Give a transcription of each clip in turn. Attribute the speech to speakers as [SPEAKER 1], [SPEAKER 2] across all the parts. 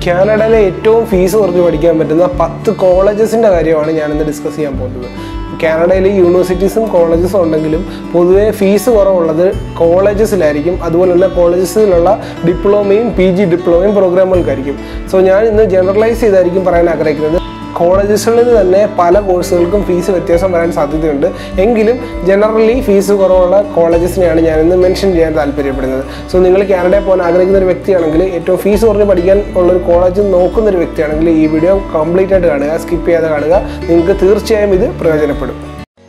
[SPEAKER 1] കാനഡയിലെ ഏറ്റവും ഫീസ് കുറച്ച് പഠിക്കാൻ പറ്റുന്ന പത്ത് കോളേജസിൻ്റെ കാര്യമാണ് ഞാനിന്ന് ഡിസ്കസ് ചെയ്യാൻ പോകുന്നത് കാനഡയിൽ യൂണിവേഴ്സിറ്റീസും കോളേജസും ഉണ്ടെങ്കിലും പൊതുവേ ഫീസ് കുറവുള്ളത് കോളേജസിലായിരിക്കും അതുപോലെ തന്നെ കോളേജസിലുള്ള ഡിപ്ലോമയും പി ജി ഡിപ്ലോമയും പ്രോഗ്രാമുകൾക്കായിരിക്കും സോ ഞാൻ ഇന്ന് ജനറലൈസ് ചെയ്തായിരിക്കും പറയാൻ ആഗ്രഹിക്കുന്നത് കോളേജസുകളിൽ തന്നെ പല കോഴ്സുകൾക്കും ഫീസ് വ്യത്യാസം വരാൻ സാധ്യതയുണ്ട് എങ്കിലും ജനറലി ഫീസ് കുറവുള്ള കോളേജസിനെയാണ് ഞാനിന്ന് മെൻഷൻ ചെയ്യാൻ താല്പര്യപ്പെടുന്നത് സോ നിങ്ങൾ കാനഡയിൽ പോകാൻ ആഗ്രഹിക്കുന്ന ഒരു വ്യക്തിയാണെങ്കിൽ ഏറ്റവും ഫീസ് കുറഞ്ഞ് പഠിക്കാൻ ഉള്ള ഒരു കോളേജ് നോക്കുന്ന ഒരു വ്യക്തിയാണെങ്കിൽ ഈ വീഡിയോ കംപ്ലീറ്റ് ആയിട്ട് കാണുക സ്കിപ്പ് ചെയ്യാതെ കാണുക നിങ്ങൾക്ക് തീർച്ചയായും ഇത് പ്രയോജനപ്പെടും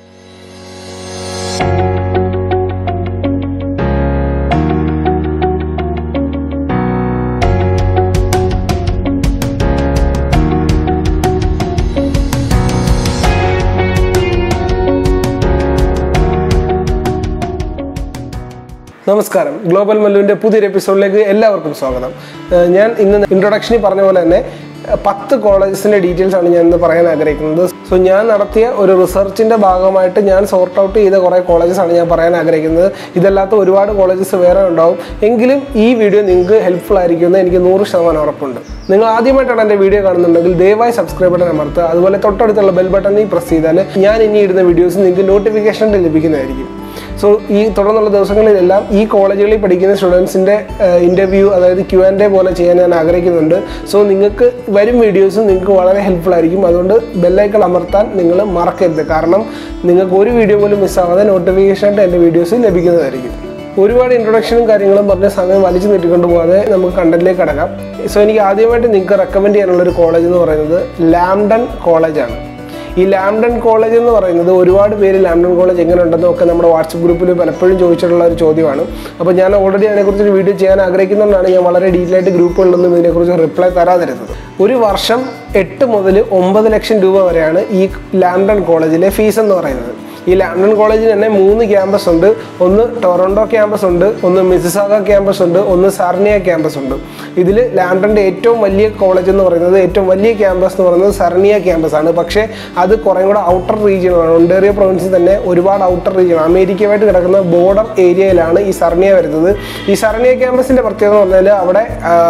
[SPEAKER 1] നമസ്കാരം ഗ്ലോബൽ മല്ലുവിൻ്റെ പുതിയൊരു എപ്പിസോഡിലേക്ക് എല്ലാവർക്കും സ്വാഗതം ഏഹ് ഞാൻ ഇന്ന് ഇൻട്രൊഡക്ഷനിൽ പറഞ്ഞ പോലെ തന്നെ ഏഹ് പത്ത് കോളേജസിൻ്റെ ഡീറ്റെയിൽസ് ആണ് ഞാൻ ഇന്ന് പറയാൻ ആഗ്രഹിക്കുന്നത് സോ ഞാൻ നടത്തിയ ഒരു റിസർച്ചിൻ്റെ ഭാഗമായിട്ട് ഞാൻ സോർട്ട് ഔട്ട് ചെയ്ത കുറേ കോളേജസ് ആണ് ഞാൻ പറയാൻ ആഗ്രഹിക്കുന്നത് ഇതല്ലാത്ത ഒരുപാട് കോളേജസ് വേറെ ഉണ്ടാവും എങ്കിലും ഈ വീഡിയോ നിങ്ങൾക്ക് ഹെൽപ്ഫുൾ ആയിരിക്കുമെന്ന് എനിക്ക് നൂറ് ശതമാനം ഉറപ്പുണ്ട് നിങ്ങൾ ആദ്യമായിട്ടാണ് എൻ്റെ വീഡിയോ കാണുന്നുണ്ടെങ്കിൽ ദയവായി സബ്സ്ക്രൈബ് ബട്ടൺ അമർത്തുക അതുപോലെ തൊട്ടടുത്തുള്ള ബെൽ ബട്ടണിൽ പ്രസ് ചെയ്താൽ ഞാൻ ഇനി ഇടുന്ന വീഡിയോസ് നിങ്ങൾക്ക് നോട്ടിഫിക്കേഷൻ ലഭിക്കുന്നതായിരിക്കും സോ ഈ തുടർന്നുള്ള ദിവസങ്ങളിലെല്ലാം ഈ കോളേജുകളിൽ പഠിക്കുന്ന സ്റ്റുഡൻസിൻ്റെ ഇൻ്റർവ്യൂ അതായത് ക്യു ആൻഡ് എ പോലെ ചെയ്യാൻ ഞാൻ ആഗ്രഹിക്കുന്നുണ്ട് സോ നിങ്ങൾക്ക് വരും വീഡിയോസും നിങ്ങൾക്ക് വളരെ ഹെൽപ്ഫുൾ ആയിരിക്കും അതുകൊണ്ട് ബെല്ലൈക്കൺ അമർത്താൻ നിങ്ങൾ മറക്കരുത് കാരണം നിങ്ങൾക്ക് ഒരു വീഡിയോ പോലും മിസ്സാവാതെ നോട്ടിഫിക്കേഷൻ ആയിട്ട് എൻ്റെ വീഡിയോസ് ലഭിക്കുന്നതായിരിക്കും ഒരുപാട് ഇൻട്രൊഡക്ഷനും കാര്യങ്ങളും പറഞ്ഞ സമയം വലിച്ചു നീട്ടിക്കൊണ്ട് പോകാതെ നമുക്ക് കണ്ടന്റിലേക്ക് കടക്കാം സോ എനിക്ക് ആദ്യമായിട്ട് നിങ്ങൾക്ക് റെക്കമെൻഡ് ചെയ്യാനുള്ള ഒരു കോളേജ് എന്ന് പറയുന്നത് ലാംഡൺ കോളേജാണ് ഈ ലാംഡൺ കോളേജ് എന്ന് പറയുന്നത് ഒരുപാട് പേര് ലാംഡൺ കോളേജ് എങ്ങനെ ഉണ്ടെന്നും ഒക്കെ നമ്മുടെ വാട്സപ്പ് ഗ്രൂപ്പിൽ പലപ്പോഴും ചോദിച്ചിട്ടുള്ള ഒരു ചോദ്യമാണ് അപ്പോൾ ഞാൻ ഓൾറെഡി അതിനെക്കുറിച്ച് ഒരു വീഡിയോ ചെയ്യാൻ ആഗ്രഹിക്കുന്നതുകൊണ്ടാണ് ഞാൻ വളരെ ഡീറ്റെയിൽ ആയിട്ട് ഗ്രൂപ്പുകളിലൊന്നും ഇതിനെക്കുറിച്ച് റിപ്ലൈ തരാതിരുന്നത് ഒരു വർഷം എട്ട് മുതൽ ഒമ്പത് ലക്ഷം രൂപ വരെയാണ് ഈ ലാംഡൺ കോളേജിലെ ഫീസ് എന്ന് പറയുന്നത് ഈ ലാംഡൺ കോളേജിന് തന്നെ മൂന്ന് ക്യാമ്പസ് ഉണ്ട് ഒന്ന് ടൊറൻഡോ ക്യാമ്പസ് ഉണ്ട് ഒന്ന് മിസിസാഗ ക്യാമ്പസ് ഉണ്ട് ഒന്ന് സാർണിയ ക്യാമ്പസ് ഉണ്ട് ഇതിൽ ലാംഡൻ്റെ ഏറ്റവും വലിയ കോളേജ് എന്ന് പറയുന്നത് ഏറ്റവും വലിയ ക്യാമ്പസ് എന്ന് പറയുന്നത് സർണിയ ക്യാമ്പസ് ആണ് പക്ഷേ അത് കുറേ കൂടെ ഔട്ടർ റീജിയനാണ് ഒണ്ടേറിയ പ്രൊവിൻസിൽ തന്നെ ഒരുപാട് ഔട്ടർ റീജിയൻ അമേരിക്കയുമായിട്ട് കിടക്കുന്ന ബോർഡർ ഏരിയയിലാണ് ഈ സർണിയ വരുന്നത് ഈ സർണിയ ക്യാമ്പസിൻ്റെ പ്രത്യേകത എന്ന് പറഞ്ഞാൽ അവിടെ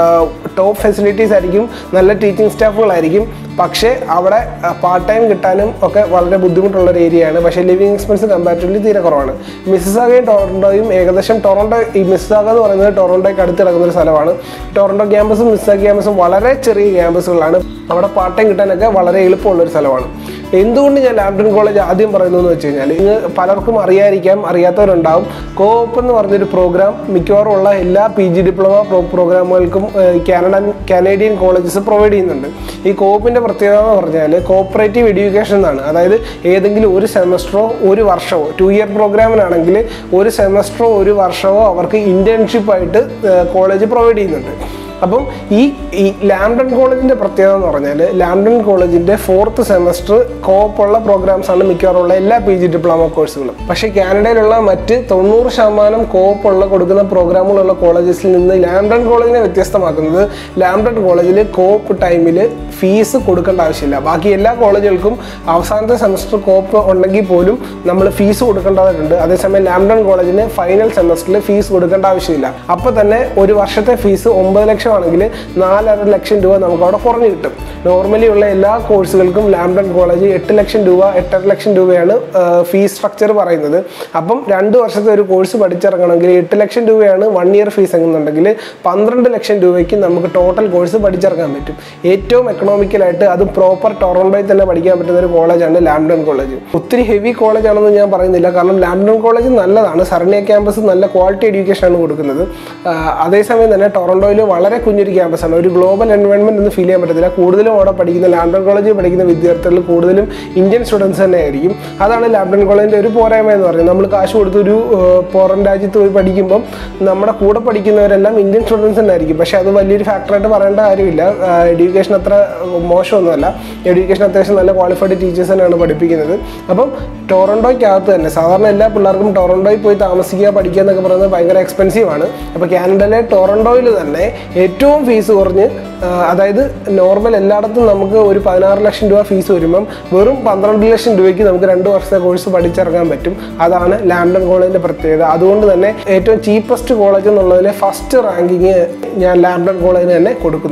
[SPEAKER 1] ടോപ്പ് ഫെസിലിറ്റീസ് ആയിരിക്കും നല്ല ടീച്ചിങ് സ്റ്റാഫുകളായിരിക്കും പക്ഷേ അവിടെ പാർട്ട് ടൈം കിട്ടാനും ഒക്കെ വളരെ ബുദ്ധിമുട്ടുള്ള ഒരു ഏരിയയാണ് പക്ഷേ ലിവിങ് എക്സ്പെൻസ് കമ്പാരിറ്റീവ്ലി തീരെ കുറവാണ് മിസ്സിസാഗയും ടൊറൻഡോയും ഏകദേശം ടൊറൻഡോ ഈ മിസ്സിസാഗ എന്ന് പറയുന്നത് ടൊറൻഡോയ്ക്ക് അടുത്ത് കിടക്കുന്ന ഒരു സ്ഥലമാണ് ടൊറൻഡോ ക്യാമ്പസും മിസ്സിസാഗ ക്യാമ്പസും വളരെ ചെറിയ ക്യാമ്പസുകളാണ് അവിടെ പാർട്ട് ടൈം കിട്ടാനൊക്കെ വളരെ എളുപ്പമുള്ള ഒരു സ്ഥലമാണ് എന്തുകൊണ്ട് ഞാൻ ലാംപ്ടൺ കോളേജ് ആദ്യം പറയുന്നത് എന്ന് വെച്ച് കഴിഞ്ഞാൽ ഇന്ന് പലർക്കും അറിയാതിരിക്കാം അറിയാത്തവരുണ്ടാവും കോപ്പ് എന്ന് പറഞ്ഞൊരു പ്രോഗ്രാം മിക്കവാറും ഉള്ള എല്ലാ പി ജി ഡിപ്ലോമ പ്രോ പ്രോഗ്രാമുകൾക്കും കാനഡ കാനേഡിയൻ കോളേജസ് പ്രൊവൈഡ് ചെയ്യുന്നുണ്ട് ഈ കോപ്പിൻ്റെ പ്രത്യേകത എന്ന് പറഞ്ഞാൽ കോപ്പറേറ്റീവ് എഡ്യൂക്കേഷൻ എന്നാണ് അതായത് ഏതെങ്കിലും ഒരു സെമസ്റ്ററോ ഒരു വർഷമോ ടു ഇയർ പ്രോഗ്രാമിനാണെങ്കിൽ ഒരു സെമസ്റ്ററോ ഒരു വർഷമോ അവർക്ക് ഇൻറ്റേൺഷിപ്പായിട്ട് കോളേജ് പ്രൊവൈഡ് ചെയ്യുന്നുണ്ട് അപ്പം ഈ ഈ ലാംഡൺ കോളേജിൻ്റെ പ്രത്യേകത എന്ന് പറഞ്ഞാൽ ലാംഡൺ കോളേജിൻ്റെ ഫോർത്ത് സെമസ്റ്റർ കോപ്പുള്ള പ്രോഗ്രാംസ് ആണ് മിക്കവാറുള്ള എല്ലാ പി ജി ഡിപ്ലോമ കോഴ്സുകളും പക്ഷേ കാനഡയിലുള്ള മറ്റ് തൊണ്ണൂറ് ശതമാനം കോപ്പുള്ള കൊടുക്കുന്ന പ്രോഗ്രാമുകളുള്ള കോളേജസിൽ നിന്ന് ലാംഡൺ കോളേജിനെ വ്യത്യസ്തമാക്കുന്നത് ലാംഡൺ കോളേജിൽ കോപ്പ് ടൈമിൽ ഫീസ് കൊടുക്കേണ്ട ആവശ്യമില്ല ബാക്കി എല്ലാ കോളേജുകൾക്കും അവസാനത്തെ സെമസ്റ്റർ കോപ്പ് ഉണ്ടെങ്കിൽ പോലും നമ്മൾ ഫീസ് കൊടുക്കേണ്ടതായിട്ടുണ്ട് അതേസമയം ലാംഡൺ കോളേജിന് ഫൈനൽ സെമസ്റ്ററിൽ ഫീസ് കൊടുക്കേണ്ട ആവശ്യമില്ല അപ്പോൾ തന്നെ ഒരു വർഷത്തെ ഫീസ് ഒമ്പത് ലക്ഷം ആണെങ്കിൽ നാലര ലക്ഷം രൂപ നമുക്ക് അവിടെ കുറഞ്ഞു കിട്ടും നോർമലി ഉള്ള എല്ലാ കോഴ്സുകൾക്കും ലാംഡൺ കോളേജ് എട്ട് ലക്ഷം രൂപ എട്ടര ലക്ഷം രൂപയാണ് ഫീസ് സ്ട്രക്ചർ പറയുന്നത് അപ്പം രണ്ട് വർഷത്തെ ഒരു കോഴ്സ് പഠിച്ചിറങ്ങണമെങ്കിൽ എട്ട് ലക്ഷം രൂപയാണ് വൺ ഇയർ ഫീസ് എന്നുണ്ടെങ്കിൽ പന്ത്രണ്ട് ലക്ഷം രൂപയ്ക്ക് നമുക്ക് ടോട്ടൽ കോഴ്സ് പഠിച്ചിറങ്ങാൻ പറ്റും ഏറ്റവും എക്കണോമിക്കലായിട്ട് അത് പ്രോപ്പർ ടൊറൻഡോയിൽ തന്നെ പഠിക്കാൻ പറ്റുന്ന ഒരു കോളേജാണ് ലാംഡൺ കോളേജ് ഒത്തിരി ഹെവി കോളേജ് ആണെന്ന് ഞാൻ പറയുന്നില്ല കാരണം ലാംഡൺ കോളേജ് നല്ലതാണ് സർണിയ ക്യാമ്പസ് നല്ല ക്വാളിറ്റി എഡ്യൂക്കേഷൻ ആണ് കൊടുക്കുന്നത് ആ, അതേസമയം തന്നെ ടൊറൻഡോയിൽ വളരെ കുഞ്ഞൊരു ക്യാമ്പസാണ് ഒരു ഗ്ലോബൽ എൻവയോൺമെന്റ് ഒന്നും ഫീൽ ചെയ്യാൻ പറ്റത്തില്ല കൂടുതലും അവിടെ പഠിക്കുന്ന ലാംഡൺ കോളേജിൽ പഠിക്കുന്ന വിദ്യാർത്ഥികൾ കൂടുതലും ഇന്ത്യൻ സ്റ്റുഡൻസ് തന്നെ ആയിരിക്കും അതാണ് ലാംഡൺ കോളേജിൻ്റെ ഒരു പോരായ്മ എന്ന് പറയുന്നത് നമ്മൾ കാശ് കൊടുത്ത് ഒരു ഏഹ്, പുറം രാജ്യത്ത് പോയി പഠിക്കുമ്പം നമ്മുടെ കൂടെ പഠിക്കുന്നവരെല്ലാം ഇന്ത്യൻ സ്റ്റുഡൻസ് തന്നെ ആയിരിക്കും പക്ഷേ അത് വലിയൊരു ഫാക്ടറായിട്ട് പറയേണ്ട കാര്യമില്ല എഡ്യൂക്കേഷൻ അത്ര മോശമൊന്നുമല്ല എഡ്യൂക്കേഷൻ അത്യാവശ്യം നല്ല ക്വാളിഫൈഡ് ടീച്ചേഴ്സ് തന്നെയാണ് പഠിപ്പിക്കുന്നത് അപ്പം ടൊറൻഡോയ്ക്കകത്ത് തന്നെ സാധാരണ എല്ലാ പിള്ളേർക്കും ടൊറൻഡോയിൽ പോയി താമസിക്കുക പഠിക്കുക എന്നൊക്കെ പറയുന്നത് ഭയങ്കര എക്സ്പെൻസീവ് ആണ് അപ്പോൾ കാനഡയിലെ ടൊറൻഡോയിൽ തന്നെ ഏറ്റവും ഫീസ് കുറഞ്ഞ് ആ, അതായത് നോർമൽ എല്ലായിടത്തും നമുക്ക് ഒരു പതിനാറ് ലക്ഷം രൂപ ഫീസ് വരുമ്പം വെറും പന്ത്രണ്ട് ലക്ഷം രൂപയ്ക്ക് നമുക്ക് രണ്ട് വർഷത്തെ കോഴ്സ് പഠിച്ചിറങ്ങാൻ പറ്റും അതാണ് ലാംഡൺ കോളേജിൻ്റെ പ്രത്യേകത അതുകൊണ്ട് തന്നെ ഏറ്റവും ചീപ്പസ്റ്റ് കോളേജ് എന്നുള്ളതിലെ ഫസ്റ്റ് റാങ്കിങ് ഞാൻ ലാംഡൺ കോളേജിന് തന്നെ കൊടുക്കുന്നു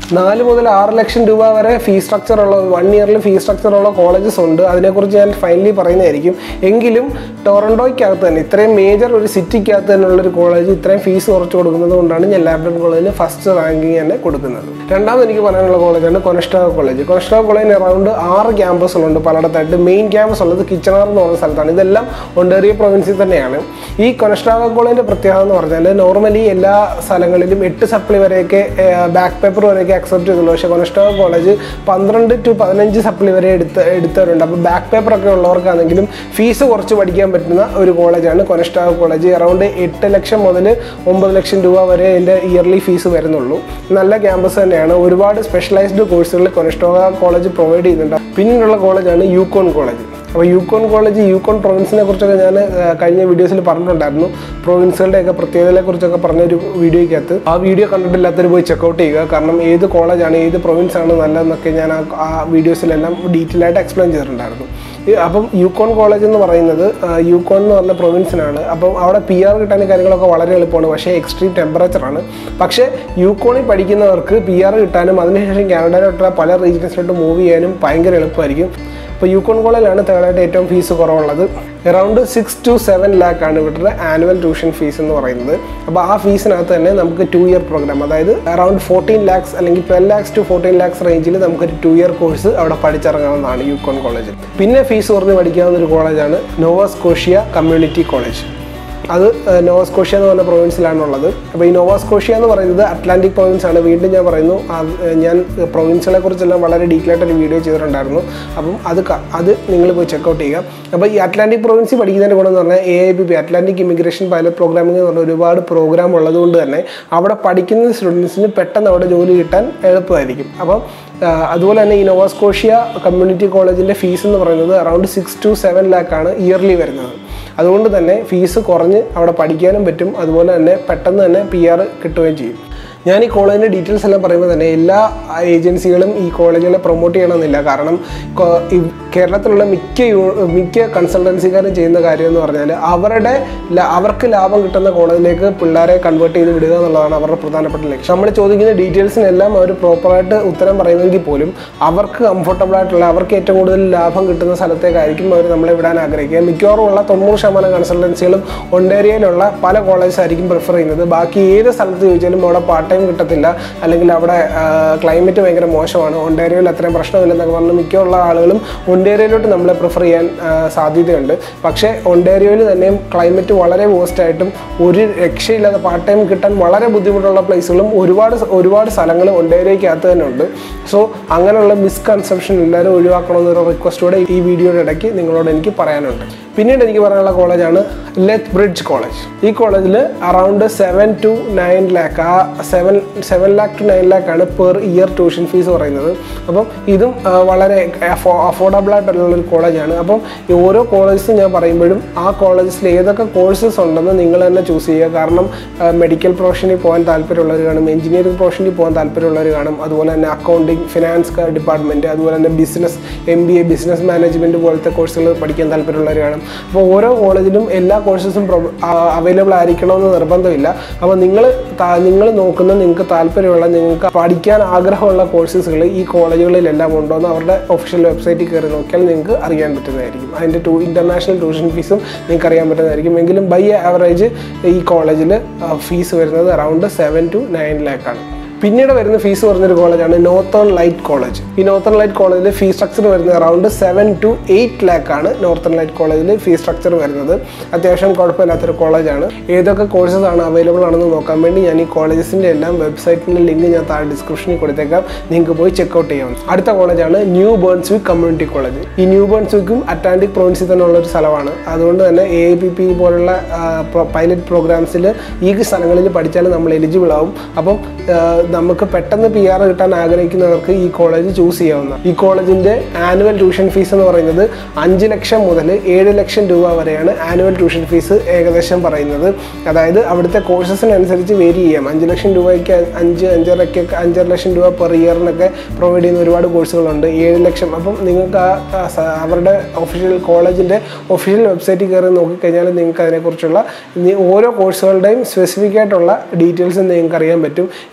[SPEAKER 1] നാല് മുതൽ ആറ് ലക്ഷം രൂപ വരെ ഫീസ് സ്ട്രക്ചർ ഉള്ള വൺ ഇയറിൽ ഫീസ് സ്ട്രക്ചർ ഉള്ള കോളേജസ് ഉണ്ട് അതിനെക്കുറിച്ച് ഞാൻ ഫൈനലി പറയുന്നതായിരിക്കും എങ്കിലും ടൊറൻഡോയ്ക്കകത്ത് തന്നെ ഇത്രയും മേജർ ഒരു സിറ്റിക്കകത്ത് തന്നെയുള്ള ഒരു കോളേജ് ഇത്രയും ഫീസ് കുറച്ച് കൊടുക്കുന്നത് കൊണ്ടാണ് ഞാൻ ലാബ്ഡൻ കോളേജിന് ഫസ്റ്റ് റാങ്കിങ് തന്നെ കൊടുക്കുന്നത് രണ്ടാമത് എനിക്ക് പറയാനുള്ള കോളേജാണ് കൊനസ്റ്റാവ് കോളേജ് കൊനസ്റ്റാവ് കോളേജിന് അറൗണ്ട് ആറ് ക്യാമ്പസുകളുണ്ട് പലയിടത്തായിട്ട് മെയിൻ ക്യാമ്പസ് ഉള്ളത് കിച്ചണർ എന്ന് പറയുന്ന സ്ഥലത്താണ് ഇതെല്ലാം ഒണ്ടേറിയ പ്രൊവിൻസിൽ തന്നെയാണ് ഈ കൊനസ്റ്റാവ കോളേജിന്റെ പ്രത്യേകത എന്ന് പറഞ്ഞാൽ നോർമലി എല്ലാ സ്ഥലങ്ങളിലും എട്ട് സപ്ലി വരെയൊക്കെ ബാക്ക് പേപ്പർ വരെയൊക്കെ അക്സെപ്റ്റ് ചെയ്തുള്ളൂ പക്ഷേ കൊനസ്റ്റാവ കോളേജ് പന്ത്രണ്ട് ടു പതിനഞ്ച് സപ്ലി വരെ എടുത്ത് എടുത്തവരുണ്ട് അപ്പോൾ ബാക്ക് പേപ്പർ ഒക്കെ ഉള്ളവർക്കാണെങ്കിലും ഫീസ് കുറച്ച് പഠിക്കാൻ പറ്റുന്ന ഒരു കോളേജാണ് കൊനസ്റ്റാവ കോളേജ് അറൗണ്ട് എട്ട് ലക്ഷം മുതൽ ഒമ്പത് ലക്ഷം രൂപ വരെ എൻ്റെ ഇയർലി ഫീസ് വരുന്നുള്ളൂ നല്ല ക്യാമ്പസ് തന്നെയാണ് ഒരുപാട് സ്പെഷ്യലൈസ്ഡ് കോഴ്സുകൾ കൊനസ്റ്റോവ കോളേജ് പ്രൊവൈഡ് ചെയ്യുന്നുണ്ട് പിന്നീടുള്ള കോളേജാണ് യൂക്കോൺ കോളേജ് അപ്പോൾ യൂക്കോൺ കോളേജ് യൂക്കോൺ പ്രൊവിൻസിനെ കുറിച്ചൊക്കെ ഞാൻ ആ, കഴിഞ്ഞ വീഡിയോസിൽ പറഞ്ഞിട്ടുണ്ടായിരുന്നു പ്രൊവിൻസുകളുടെയൊക്കെ പ്രത്യേകതയെ കുറിച്ചൊക്കെ പറഞ്ഞൊരു വീഡിയോയ്ക്കകത്ത് ആ വീഡിയോ കണ്ടിട്ടില്ലാത്തവർ പോയി ചെക്കൗട്ട് ചെയ്യുക കാരണം ഏത് കോളേജാണ് ഏത് പ്രൊവിൻസ് ആണ് നല്ലതെന്നൊക്കെ ഞാൻ ആ- ആ വീഡിയോസിലെല്ലാം ഡീറ്റെയിൽ ആയിട്ട് എക്സ്പ്ലെയിൻ ചെയ്തിട്ടുണ്ടായിരുന്നു ഈ അപ്പം യൂക്കോൺ കോളേജ് എന്ന് പറയുന്നത് ആ, യൂക്കോൺ എന്ന് പറഞ്ഞ പ്രൊവിൻസിനാണ് അപ്പം അവിടെ പി ആർ കിട്ടാൻ കാര്യങ്ങളൊക്കെ വളരെ എളുപ്പമാണ് പക്ഷേ എക്സ്ട്രീം ടെമ്പറേച്ചറാണ് പക്ഷേ യൂക്കോണിൽ പഠിക്കുന്നവർക്ക് പി ആർ കിട്ടാനും അതിനുശേഷം കാനഡയിലോട്ടുള്ള പല റീജിയൻസിലോട്ട് മൂവ് ചെയ്യാനും ഭയങ്കര എളുപ്പമായിരിക്കും ഇപ്പോൾ യൂക്കോൺ കോളേജിലാണ് തേർഡായിട്ട് ഏറ്റവും ഫീസ് കുറവുള്ളത് around six to seven lakh ആണ് ഇവരുടെ ആനുവൽ ട്യൂഷൻ ഫീസ് എന്ന് പറയുന്നത് അപ്പോൾ ആ ഫീസിനകത്ത് തന്നെ നമുക്ക് ടു ഇയർ പ്രോഗ്രാം അതായത് അറൗണ്ട് ഫോർട്ടീൻ ലാക്സ് അല്ലെങ്കിൽ twelve lakhs to fourteen lakhs റേഞ്ചിൽ നമുക്കൊരു ടു ഇയർ കോഴ്സ് അവിടെ പഠിച്ചിറങ്ങാവുന്നതാണ് യൂക്കോൺ കോളേജിൽ പിന്നെ ഫീസ് കുറഞ്ഞ് പഠിക്കാവുന്ന ഒരു കോളേജാണ് നോവാസ്കോഷ്യ കമ്മ്യൂണിറ്റി കോളേജ് അത് ഏഹ്, നോവാസ്കോഷ്യ എന്ന് പറഞ്ഞ പ്രൊവിൻസിലാണുള്ളത് അപ്പോൾ ഈ നോവാസ്കോഷ്യ എന്ന് പറയുന്നത് അറ്റ്ലാന്റിക് പ്രൊവിൻസ് ആണ് വീണ്ടും ഞാൻ പറയുന്നു അത് ഏഹ്, ഞാൻ പ്രൊവിൻസുകളെ കുറിച്ചെല്ലാം വളരെ ഡീറ്റെയിൽ ആയിട്ട് ഒരു വീഡിയോ ചെയ്തിട്ടുണ്ടായിരുന്നു അപ്പം അത് ക- അത് നിങ്ങൾ പോയി ചെക്കൗട്ട് ചെയ്യുക അപ്പോൾ ഈ അറ്റ്ലാന്റിക് പ്രൊവിൻസിൽ പഠിക്കുന്നതിൻ്റെ ഗുണം എന്ന് പറഞ്ഞാൽ A I B P Atlantic immigration pilot പ്രോഗ്രാമിംഗ് എന്ന് പറഞ്ഞ ഒരുപാട് പ്രോഗ്രാം ഉള്ളതുകൊണ്ട് തന്നെ അവിടെ പഠിക്കുന്ന സ്റ്റുഡൻസിന് പെട്ടെന്ന് അവിടെ ജോലി കിട്ടാൻ എളുപ്പമായിരിക്കും അപ്പം ആ, അതുപോലെ തന്നെ ഈ നോവാസ്കോഷ്യ കമ്മ്യൂണിറ്റി കോളേജിൻ്റെ ഫീസ് എന്ന് പറയുന്നത് around six to seven lakh ആണ് ഇയർലി വരുന്നത് അതുകൊണ്ട് തന്നെ ഫീസ് കുറഞ്ഞ് അവിടെ പഠിക്കാനും പറ്റും അതുപോലെ തന്നെ പെട്ടെന്ന് തന്നെ പി ആർ കിട്ടുകയും ചെയ്യും ഞാൻ ഈ കോളേജിൻ്റെ ഡീറ്റെയിൽസ് എല്ലാം പറയുമ്പോൾ തന്നെ എല്ലാ ഏജൻസികളും ഈ കോളേജുകളെ പ്രൊമോട്ട് ചെയ്യണമെന്നില്ല കാരണം കൊ- ഈ കേരളത്തിലുള്ള മിക്ക യു- മിക്ക കൺസൾട്ടൻസിക്കാരും ചെയ്യുന്ന കാര്യം എന്ന് പറഞ്ഞാൽ അവരുടെ ല- അവർക്ക് ലാഭം കിട്ടുന്ന കോളേജിലേക്ക് പിള്ളേരെ കൺവേർട്ട് ചെയ്ത് വിടുക എന്നുള്ളതാണ് അവരുടെ പ്രധാനപ്പെട്ട ലക്ഷ്യം നമ്മൾ ചോദിക്കുന്ന ഡീറ്റെയിൽസിനെല്ലാം അവർ പ്രോപ്പറായിട്ട് ഉത്തരം പറയുമെങ്കിൽ പോലും അവർക്ക് കംഫർട്ടബിൾ ആയിട്ടുള്ള അവർക്ക് ഏറ്റവും കൂടുതൽ ലാഭം കിട്ടുന്ന സ്ഥലത്തേക്കായിരിക്കും അവർ നമ്മളെ വിടാൻ ആഗ്രഹിക്കുക മിക്കവാറും ഉള്ള തൊണ്ണൂറ് ശതമാനം കൺസൾട്ടൻസികളും ഒണ്ടേരിയയിലുള്ള പല കോളേജസ് ആയിരിക്കും പ്രിഫർ ചെയ്യുന്നത് ബാക്കി ഏത് സ്ഥലത്ത് ചോദിച്ചാലും അവിടെ പാർട്ട് ടൈം കിട്ടത്തില്ല അല്ലെങ്കിൽ അവിടെ ക്ലൈമറ്റ് ഭയങ്കര മോശമാണ് ഒണ്ടേരിയയിൽ അത്രയും പ്രശ്നമില്ലെന്നൊക്കെ പറഞ്ഞ് മിക്കുള്ള ആളുകളും ഒണ്ടേരിയയിലോട്ട് നമ്മളെ പ്രിഫർ ചെയ്യാൻ ആ, സാധ്യതയുണ്ട് പക്ഷേ ഒണ്ടേരിയയിൽ തന്നെയും ക്ലൈമറ്റ് വളരെ വേസ്റ്റ് ആയിട്ടും ഒരു രക്ഷയില്ലാതെ പാർട്ട് ടൈം കിട്ടാൻ വളരെ ബുദ്ധിമുട്ടുള്ള പ്ലേസുകളും ഒരുപാട് സ- ഒരുപാട് സ്ഥലങ്ങൾ ഒണ്ടേരിയക്കകത്ത് തന്നെ ഉണ്ട് സോ അങ്ങനെയുള്ള മിസ്കൺസെപ്ഷൻ എല്ലാവരും ഒഴിവാക്കണമെന്നൊരു റിക്വസ്റ്റോടെ ഈ വീഡിയോയുടെ ഇടയ്ക്ക് നിങ്ങളോട് എനിക്ക് പറയാനുണ്ട് പിന്നീട് എനിക്ക് പറയാനുള്ള കോളേജാണ് ലെത്ത് ബ്രിഡ്ജ് കോളേജ് ഈ കോളേജിൽ around seven to nine lakh ആ seven seven lakh to nine lakh ആണ് പെർ ഇയർ ട്യൂഷൻ ഫീസ് പറയുന്നത് അപ്പം ഇതും ആ, വളരെ അഫോർഡബിൾ ആയിട്ടുള്ള ഒരു കോളേജാണ് അപ്പം ഈ ഓരോ കോളേജസും ഞാൻ പറയുമ്പോഴും ആ കോളേജസിൽ ഏതൊക്കെ കോഴ്സസ് ഉണ്ടെന്ന് നിങ്ങൾ തന്നെ ചൂസ് ചെയ്യുക കാരണം മെഡിക്കൽ പ്രൊഫഷനിൽ പോകാൻ താല്പര്യമുള്ളവർ കാണും എഞ്ചിനീയറിംഗ് പ്രൊഫഷനിൽ പോകാൻ താല്പര്യമുള്ളവർ കാണും അതുപോലെ തന്നെ അക്കൗണ്ടിങ് ഫിനാൻസ് ഡിപ്പാർട്ട്മെൻറ്റ് അതുപോലെ തന്നെ business M B A business management പോലത്തെ കോഴ്സുകൾ പഠിക്കാൻ താല്പര്യമുള്ളവർ കാണും അപ്പോൾ ഓരോ കോളേജിലും എല്ലാ കോഴ്സസും അവൈലബിൾ ആയിരിക്കണമെന്ന് നിർബന്ധമില്ല അപ്പോൾ നിങ്ങൾ നിങ്ങൾ നോക്കുന്ന നിങ്ങൾക്ക് താല്പര്യമുള്ള നിങ്ങൾക്ക് പഠിക്കാൻ ആഗ്രഹമുള്ള കോഴ്സസുകൾ ഈ കോളേജുകളിലെല്ലാം ഉണ്ടോ എന്ന് അവരുടെ ഒഫീഷ്യൽ വെബ്സൈറ്റിൽ കയറി നോക്കിയാൽ നിങ്ങൾക്ക് അറിയാൻ പറ്റുന്നതായിരിക്കും അതിൻ്റെ ടു ഇൻ്റർനാഷണൽ ട്യൂഷൻ ഫീസും നിങ്ങൾക്ക് അറിയാൻ പറ്റുന്നതായിരിക്കും എങ്കിലും ബൈ ആവറേജ് ഈ കോളേജിൽ ഫീസ് വരുന്നത് അറൗണ്ട് സെവൻ ടു നയൻ ലാക്കാണ് പിന്നീട് വരുന്ന ഫീസ് പറഞ്ഞൊരു കോളേജാണ് നോർത്തേൺ ലൈറ്റ് കോളേജ് ഈ നോർത്തേൺ ലൈറ്റ് കോളേജിൽ ഫീസ് സ്ട്രക്ചർ വരുന്നത് around seven to eight lakh ആണ് നോർത്തേൺ ലൈറ്റ് കോളേജിൽ ഫീസ് സ്ട്രക്ചർ വരുന്നത് അത്യാവശ്യം കുഴപ്പമില്ലാത്തൊരു കോളേജാണ് ഏതൊക്കെ കോഴ്സസ് ആണ് അവൈലബിൾ ആണെന്ന് നോക്കാൻ വേണ്ടി ഞാൻ ഈ കോളേജസിൻ്റെ എല്ലാം വെബ്സൈറ്റിൻ്റെ ലിങ്ക് ഞാൻ താഴെ ഡിസ്ക്രിപ്ഷനിൽ കൊടുത്തേക്കാം നിങ്ങൾക്ക് പോയി ചെക്ക്ഔട്ട് ചെയ്യാം അടുത്ത കോളേജാണ് ന്യൂ ബേൺസ്വിക് കമ്മ്യൂണിറ്റി കോളേജ് ഈ ന്യൂ ബേൺസ്വിക്കും അറ്റ്ലാന്റിക് പ്രൊവിൻസിൽ തന്നെ ഉള്ള ഒരു സ്ഥലമാണ് അതുകൊണ്ട് തന്നെ എ ഐ പി പി പോലുള്ള പൈലറ്റ് പ്രോഗ്രാംസിൽ ഈ സ്ഥലങ്ങളിൽ പഠിച്ചാൽ നമ്മൾ എലിജിബിൾ ആവും അപ്പം ആ, നമുക്ക് പെട്ടെന്ന് പി ആർ കിട്ടാൻ ആഗ്രഹിക്കുന്നവർക്ക് ഈ കോളേജ് ചൂസ് ചെയ്യാവുന്ന ഈ കോളേജിൻ്റെ ആനുവൽ ട്യൂഷൻ ഫീസ് എന്ന് പറയുന്നത് അഞ്ച് ലക്ഷം മുതൽ ഏഴ് ലക്ഷം രൂപ വരെയാണ് ആനുവൽ ട്യൂഷൻ ഫീസ് ഏകദേശം പറയുന്നത് അതായത് അവിടുത്തെ കോഴ്സസിനനുസരിച്ച് വേരി ചെയ്യാം അഞ്ച് ലക്ഷം രൂപയ്ക്ക് അഞ്ച് അഞ്ചരയ്ക്ക് അഞ്ചര ലക്ഷം രൂപ പെർ ഇയറിനൊക്കെ പ്രൊവൈഡ് ചെയ്യുന്ന ഒരുപാട് കോഴ്സുകളുണ്ട് ഏഴ് ലക്ഷം അപ്പം നിങ്ങൾക്ക് ആ ആ സ- അവരുടെ ഒഫീഷ്യൽ കോളേജിൻ്റെ ഒഫീഷ്യൽ വെബ്സൈറ്റിൽ കയറി നോക്കിക്കഴിഞ്ഞാൽ നിങ്ങൾക്ക് അതിനെക്കുറിച്ചുള്ള ഇനി ഓരോ കോഴ്സുകളുടെയും സ്പെസിഫിക് ആയിട്ടുള്ള ഡീറ്റെയിൽസ് നിങ്ങൾക്ക് അറിയാൻ പറ്റും എങ്കിലും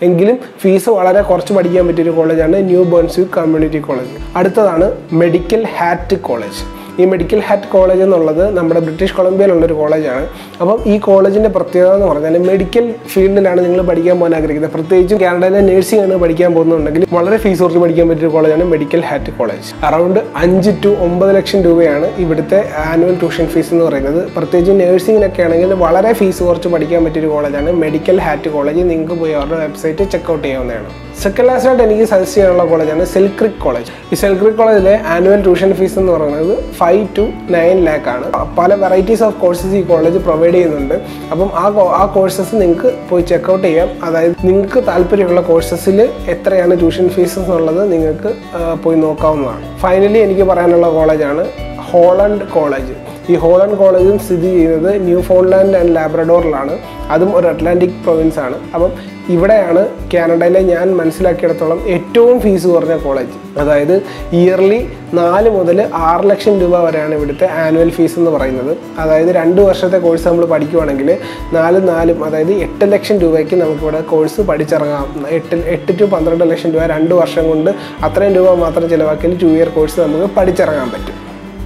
[SPEAKER 1] ഫീസ് വളരെ കുറച്ച് പഠിക്കാൻ പറ്റിയൊരു കോളേജാണ് ന്യൂ ബേൺസ്വിക് കമ്മ്യൂണിറ്റി കോളേജ് അടുത്തതാണ് മെഡിക്കൽ ഹാറ്റ് കോളേജ് ഈ മെഡിക്കൽ ഹാറ്റ് കോളേജ് എന്നുള്ളത് നമ്മുടെ ബ്രിട്ടീഷ് കൊളംബിയയിലുള്ള ഒരു കോളേജാണ് അപ്പം ഈ കോളേജിൻ്റെ പ്രത്യേകത എന്ന് പറഞ്ഞാൽ മെഡിക്കൽ ഫീൽഡിലാണ് നിങ്ങൾ പഠിക്കാൻ പോകാൻ ആഗ്രഹിക്കുന്നത് പ്രത്യേകിച്ചും കാനഡയിലെ നഴ്സിംഗ് ആണ് പഠിക്കാൻ പോകുന്നുണ്ടെങ്കിൽ വളരെ ഫീസ് കുറച്ച് പഠിക്കാൻ പറ്റിയ കോളേജാണ് മെഡിക്കൽ ഹാറ്റ് കോളേജ് അറൗണ്ട് അഞ്ച് ടു ഒമ്പത് ലക്ഷം രൂപയാണ് ഇവിടുത്തെ ആനുവൽ ട്യൂഷൻ ഫീസ് എന്ന് പറയുന്നത് പ്രത്യേകിച്ച് നഴ്സിംഗിനൊക്കെ ആണെങ്കിൽ വളരെ ഫീസ് കുറച്ച് പഠിക്കാൻ പറ്റിയൊരു കോളേജാണ് മെഡിക്കൽ ഹാറ്റ് കോളേജ് നിങ്ങൾക്ക് പോയി അവരുടെ വെബ്സൈറ്റ് ചെക്കൗട്ട് ചെയ്യാവുന്നതാണ് സെക്കൻഡ് ലാസ്റ്റ് ആയിട്ട് എനിക്ക് സജസ്റ്റ് ചെയ്യാനുള്ള കോളേജാണ് സെൽക്രിക് കോളേജ് ഈ സെൽക്രിക് കോളേജിലെ ആനുവൽ ട്യൂഷൻ ഫീസ് എന്ന് പറയുന്നത് ഫൈവ് ടു നയൻ ലാക്ക് ആണ് പല വെറൈറ്റീസ് ഓഫ് കോഴ്സസ് ഈ കോളേജ് പ്രൊവൈഡ് ചെയ്യുന്നുണ്ട് അപ്പം ആ കോ- ആ കോഴ്സസ് നിങ്ങൾക്ക് പോയി ചെക്കൗട്ട് ചെയ്യാം അതായത് നിങ്ങൾക്ക് താല്പര്യമുള്ള കോഴ്സസിൽ എത്രയാണ് ട്യൂഷൻ ഫീസ് എന്നുള്ളത് നിങ്ങൾക്ക് ആ, പോയി നോക്കാവുന്നതാണ് ഫൈനലി എനിക്ക് പറയാനുള്ള കോളേജാണ് ഹോളണ്ട് കോളേജ് ഈ ഹോളണ്ട് കോളേജും സ്ഥിതി ചെയ്യുന്നത് ന്യൂ ഫോൺലാൻഡ് ആൻഡ് ലാബ്രഡോറിലാണ് അതും ഒരു അറ്റ്ലാന്റിക് പ്രൊവിൻസ് ആണ് അപ്പം ഇവിടെയാണ് കാനഡയിലെ ഞാൻ മനസ്സിലാക്കിയിടത്തോളം ഏറ്റവും ഫീസ് കുറഞ്ഞ കോളേജ് അതായത് ഇയർലി നാല് മുതൽ ആറ് ലക്ഷം രൂപ വരെയാണ് ഇവിടുത്തെ ആനുവൽ ഫീസ് എന്ന് പറയുന്നത് അതായത് രണ്ട് വർഷത്തെ കോഴ്സ് നമ്മൾ പഠിക്കുവാണെങ്കിൽ നാല് നാലും അതായത് എട്ട് ലക്ഷം രൂപയ്ക്ക് നമുക്കിവിടെ കോഴ്സ് പഠിച്ചിറങ്ങാം എട്ട് എട്ട് ടു പന്ത്രണ്ട് ലക്ഷം രൂപ രണ്ട് വർഷം കൊണ്ട് അത്രയും രൂപ മാത്രം ചിലവാക്കിയാൽ ടു ഇയർ കോഴ്സ് നമുക്ക് പഠിച്ചിറങ്ങാൻ പറ്റും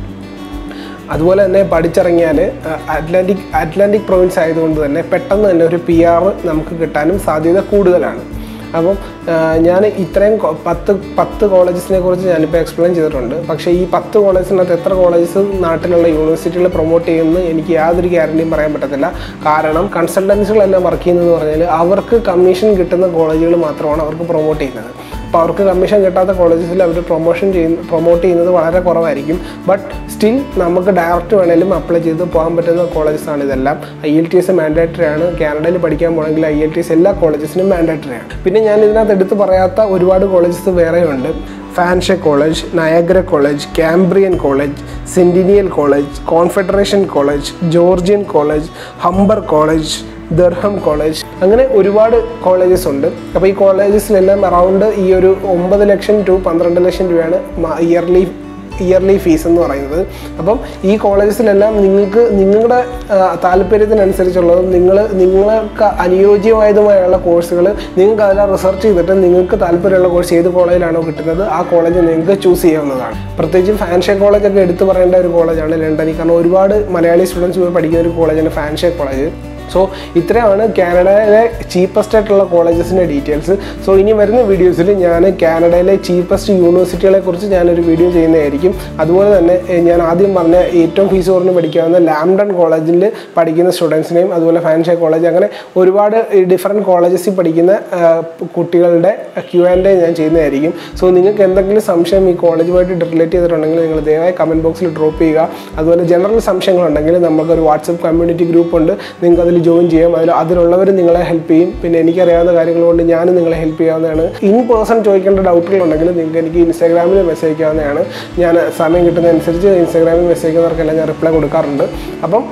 [SPEAKER 1] അതുപോലെ തന്നെ പഠിച്ചിറങ്ങിയാൽ അറ്റ്ലാന്റിക് അറ്റ്ലാന്റിക് പ്രൊവിൻസ് ആയതുകൊണ്ട് തന്നെ പെട്ടെന്ന് തന്നെ ഒരു പി ആർ നമുക്ക് കിട്ടാനും സാധ്യത കൂടുതലാണ് അപ്പം ആ, ഞാൻ ഇത്രയും കൊ- പത്ത് പത്ത് കോളേജസിനെ കുറിച്ച് ഞാനിപ്പോൾ എക്സ്പ്ലെയിൻ ചെയ്തിട്ടുണ്ട് പക്ഷേ ഈ പത്ത് കോളേജിനകത്ത് എത്ര കോളേജസ് നാട്ടിലുള്ള യൂണിവേഴ്സിറ്റികൾ പ്രൊമോട്ട് ചെയ്യുമെന്ന് എനിക്ക് യാതൊരു ഗ്യാരണ്ടിയും പറയാൻ പറ്റത്തില്ല കാരണം കൺസൾട്ടൻസികളെല്ലാം വർക്ക് ചെയ്യുന്നതെന്ന് പറഞ്ഞാൽ അവർക്ക് കമ്മീഷൻ കിട്ടുന്ന കോളേജുകൾ മാത്രമാണ് അവർക്ക് പ്രൊമോട്ട് ചെയ്യുന്നത് അപ്പോൾ അവർക്ക് കമ്മീഷൻ കിട്ടാത്ത കോളേജസിൽ അവർ പ്രൊമോഷൻ ചെയ്യുന്ന പ്രൊമോട്ട് ചെയ്യുന്നത് വളരെ കുറവായിരിക്കും ബട്ട് സ്റ്റിൽ നമുക്ക് ഡയറക്റ്റ് വേണേലും അപ്ലൈ ചെയ്ത് പോകാൻ പറ്റുന്ന കോളേജസ് ആണ് ഇതെല്ലാം I L T S mandatory ആണ് കാനഡയിൽ പഠിക്കാൻ പോകണമെങ്കിൽ ഐ എൽ ടി എസ് എല്ലാ കോളേജസിനും മാൻഡേറ്ററി ആണ് പിന്നെ ഞാൻ ഇതിനകത്ത് എടുത്ത് പറയാത്ത ഒരുപാട് കോളേജസ് വേറെയുണ്ട് Fanshawe college Niagara college Cambrian college Centennial college Confederation college Georgian college Humber college Durham college അങ്ങനെ ഒരുപാട് കോളേജസ് ഉണ്ട് അപ്പോൾ ഈ കോളേജസിലെല്ലാം അറൗണ്ട് ഈ ഒരു ഒമ്പത് ലക്ഷം ടു പന്ത്രണ്ട് ലക്ഷം രൂപയാണ് ഇയർലി ഇയർലി ഫീസ് എന്ന് പറയുന്നത് അപ്പം ഈ കോളേജസിലെല്ലാം നിങ്ങൾക്ക് നിങ്ങളുടെ ആ, താല്പര്യത്തിനനുസരിച്ചുള്ളതും നിങ്ങൾ നിങ്ങൾക്ക് അനുയോജ്യമായതുമായുള്ള കോഴ്സുകൾ നിങ്ങൾക്ക് അതെല്ലാം റിസർച്ച് ചെയ്തിട്ട് നിങ്ങൾക്ക് താല്പര്യമുള്ള കോഴ്സ് ഏത് കോളേജിലാണോ കിട്ടുന്നത് ആ കോളേജ് നിങ്ങൾക്ക് ചൂസ് ചെയ്യാവുന്നതാണ് പ്രത്യേകിച്ചും ഫാൻഷെ കോളേജൊക്കെ എടുത്തു പറയേണ്ട ഒരു കോളേജാണ് ലണ്ടനിൽ കാരണം ഒരുപാട് മലയാളി സ്റ്റുഡൻസ് പോയി പഠിക്കുന്ന ഒരു കോളേജാണ് ഫാൻഷെ കോളേജ് സോ ഇത്രയാണ് കാനഡയിലെ ചീപ്പസ്റ്റ് ആയിട്ടുള്ള കോളേജസിൻ്റെ ഡീറ്റെയിൽസ് സോ ഇനി വരുന്ന വീഡിയോസിൽ ഞാൻ കാനഡയിലെ ചീപ്പസ്റ്റ് യൂണിവേഴ്സിറ്റികളെ കുറിച്ച് ഞാനൊരു വീഡിയോ ചെയ്യുന്നതായിരിക്കും അതുപോലെ തന്നെ ഏഹ്, ഞാൻ ആദ്യം പറഞ്ഞ ഏറ്റവും ഫീസ് കുറഞ്ഞ് പഠിക്കാവുന്ന ലാംഡൺ കോളേജിൽ പഠിക്കുന്ന സ്റ്റുഡൻസിനെയും അതുപോലെ ഫാൻഷെ കോളേജ് അങ്ങനെ ഒരുപാട് ഡിഫറെൻറ്റ് കോളേജസിൽ പഠിക്കുന്ന ആഹ്, കുട്ടികളുടെ ക്യു ആൻഡ് ഞാൻ ചെയ്യുന്നതായിരിക്കും സോ നിങ്ങൾക്ക് എന്തെങ്കിലും സംശയം ഈ കോളേജുമായിട്ട് റിലേറ്റ് ചെയ്തിട്ടുണ്ടെങ്കിൽ നിങ്ങൾ ദയവായി കമൻറ്റ് ബോക്സിൽ ഡ്രോപ്പ് ചെയ്യുക അതുപോലെ ജനറൽ സംശയങ്ങളുണ്ടെങ്കിൽ നമുക്കൊരു വാട്സപ്പ് കമ്മ്യൂണിറ്റി ഗ്രൂപ്പ് ഉണ്ട് നിങ്ങൾക്ക് അതിൽ ജോയിൻ ചെയ്യാം അതിൽ അതിലുള്ളവർ നിങ്ങളെ ഹെൽപ്പ് ചെയ്യും പിന്നെ എനിക്കറിയാവുന്ന കാര്യങ്ങൾ കൊണ്ട് ഞാനും നിങ്ങളെ ഹെൽപ്പ് ചെയ്യാവുന്നതാണ് ഇൻ പേഴ്സൺ ചോദിക്കേണ്ട ഡൗട്ടുകളുണ്ടെങ്കിൽ നിങ്ങൾക്ക് എനിക്ക് ഇൻസ്റ്റാഗ്രാമിൽ മെസ്സേജ് അയക്കാവുന്നതാണ് ഞാൻ സമയം കിട്ടുന്നതനുസരിച്ച് ഇൻസ്റ്റാഗ്രാമിൽ മെസ്സേജ് അയക്കുന്നവർക്കെല്ലാം ഞാൻ റിപ്ലൈ കൊടുക്കാറുണ്ട് അപ്പം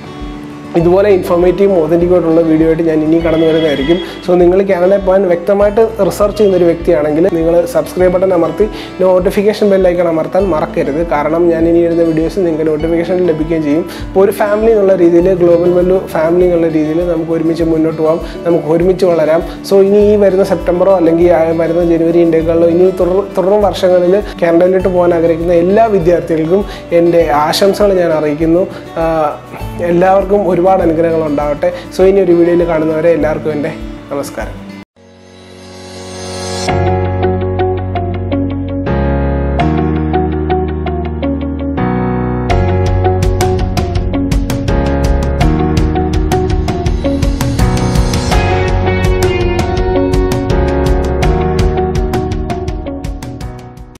[SPEAKER 1] ഇതുപോലെ ഇൻഫോർമേറ്റീവും ഒതൻറ്റിക്കും ആയിട്ടുള്ള വീഡിയോ ആയിട്ട് ഞാൻ ഇനി കടന്നു വരുന്നതായിരിക്കും സോ നിങ്ങൾ കാനഡയിൽ പോകാൻ വ്യക്തമായിട്ട് റിസർച്ച് ചെയ്യുന്ന ഒരു വ്യക്തിയാണെങ്കിൽ നിങ്ങൾ സബ്സ്ക്രൈബ് ബട്ടൺ അമർത്തി നോട്ടിഫിക്കേഷൻ ബെല്ലൈക്കൺ അമർത്താൻ മറക്കരുത് കാരണം ഞാൻ ഇനി ഇടുന്ന വീഡിയോസ് നിങ്ങൾക്ക് നോട്ടിഫിക്കേഷൻ ലഭിക്കുകയും ചെയ്യും അപ്പോൾ ഒരു ഫാമിലി എന്നുള്ള രീതിയിൽ ഗ്ലോബൽ വെല്ലു ഫാമിലി എന്നുള്ള രീതിയിൽ നമുക്ക് ഒരുമിച്ച് മുന്നോട്ട് പോകാം നമുക്ക് ഒരുമിച്ച് വളരാം സോ ഇനി ഈ വരുന്ന സെപ്റ്റംബറോ അല്ലെങ്കിൽ ആ വരുന്ന ജനുവരി ഇൻഡേകളിലോ ഇനി തുടർ തുടർന്ന വർഷങ്ങളിൽ കാനഡയിലോട്ട് പോകാൻ ആഗ്രഹിക്കുന്ന എല്ലാ വിദ്യാർത്ഥികൾക്കും എൻ്റെ ആശംസകൾ ഞാൻ അറിയിക്കുന്നു ആഹ് എല്ലാവർക്കും ഒരുപാട് അനുഗ്രഹങ്ങൾ ഉണ്ടാവട്ടെ സോ ഇനി ഒരു വീഡിയോയിൽ കാണുന്നവരെ എല്ലാവർക്കും എൻ്റെ നമസ്കാരം